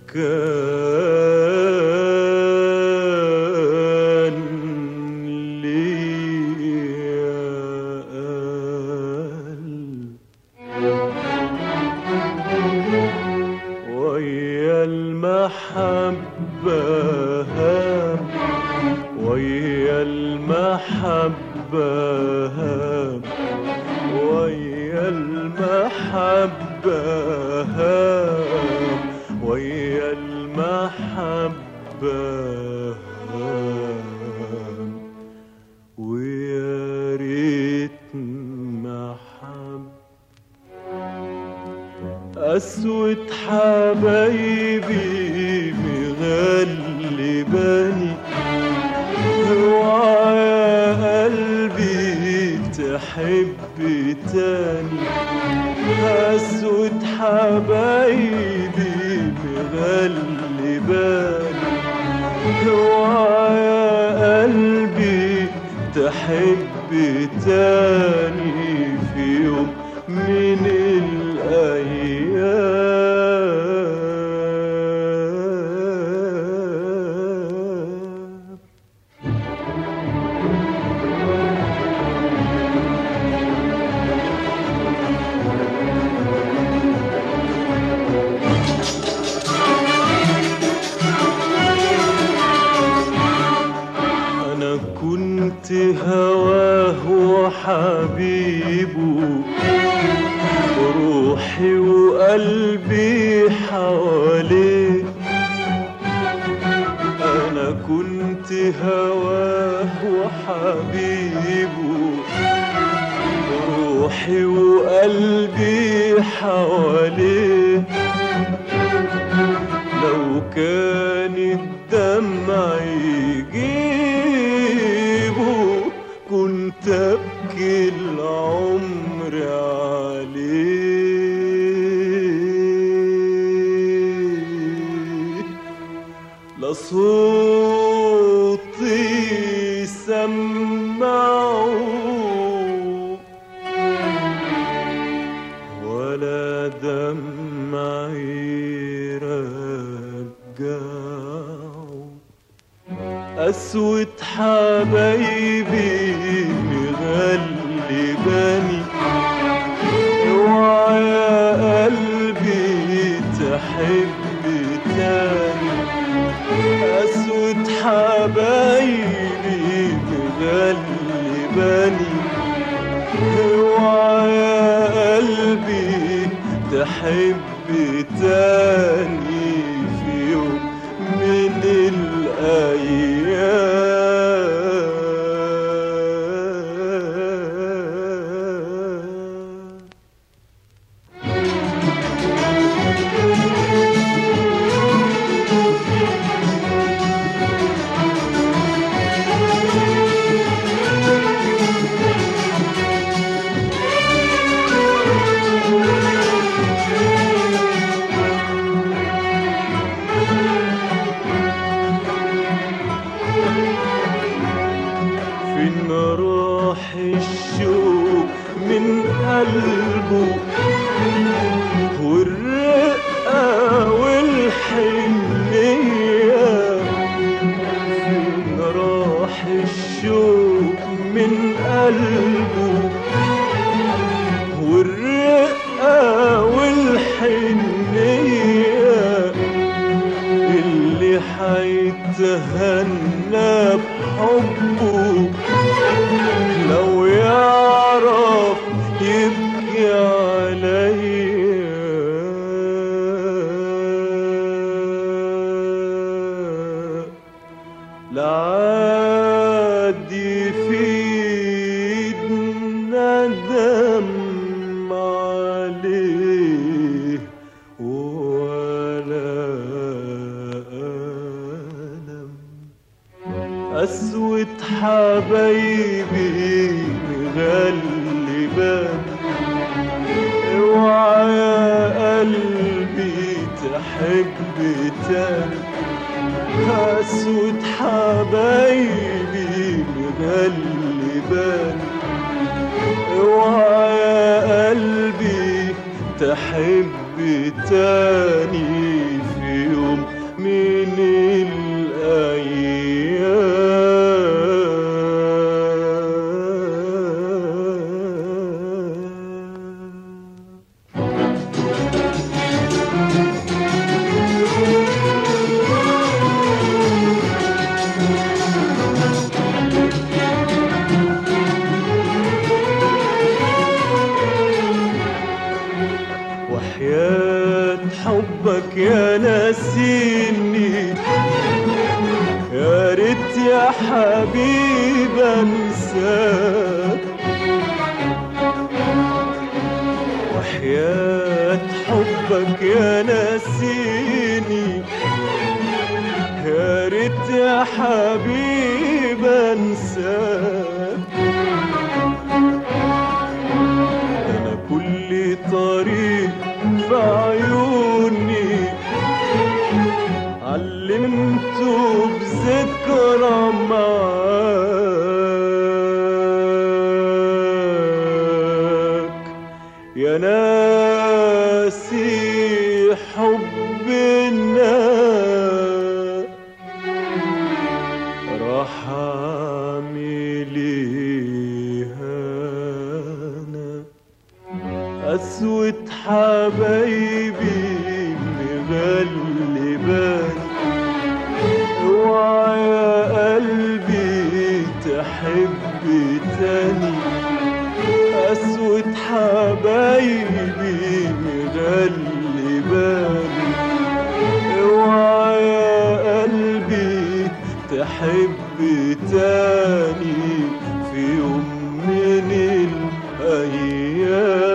كان ليا قلب ويا المحبة هام ويا المحبة هام ويا المحبة هام ويا المحبة هام ويا ريت محبة أسود حبايبي مغلباني اوعى يا قلبي تحب تاني أسود حبايبي مغلباني اوعى يا قلبي تحب تاني في يوم من الأيام أنا كنت هواه وحبيبه روحي وقلبي حواليه أنا كنت هواه وحبيبه روحي وقلبي حواليه لو كان الدمع يجيبه كنت ابكي العمر عليه لا صوتي سمعه ولا دمعي رجعه أسود حبايبي مغلباني اوعى يا قلبي تحب تاني أسود حبايبي مغلباني اوعى يا قلبي تحب تاني في يوم من الأيام فين راح الشوق من قلبه والرقة والحنية فين راح الشوق من قلبه والرقة والحنية اللي حيتهنى بحبه لو يعرف يبكي عليا لعادي في ندم عليه ولا ألم أسود حبايبي مغلبان اوعى يا قلبي تحب تاني أسود حبايبي مغلبان اوعى يا قلبي تحب تاني في يوم ناسيني يا ريت يا حبيب انساك وحياة حبك يا ناسيني يا ريت يا حبيب انساك انا كل طريق في عيوني علمته بذكرى معاك يا ناسي حب الناس راح اعمل ايه انا اسود حبايبي مغلباني اوعى يا قلبي تحب تاني اسود حبايبي مغلباني اوعى يا قلبي تحب تاني في يوم من الايام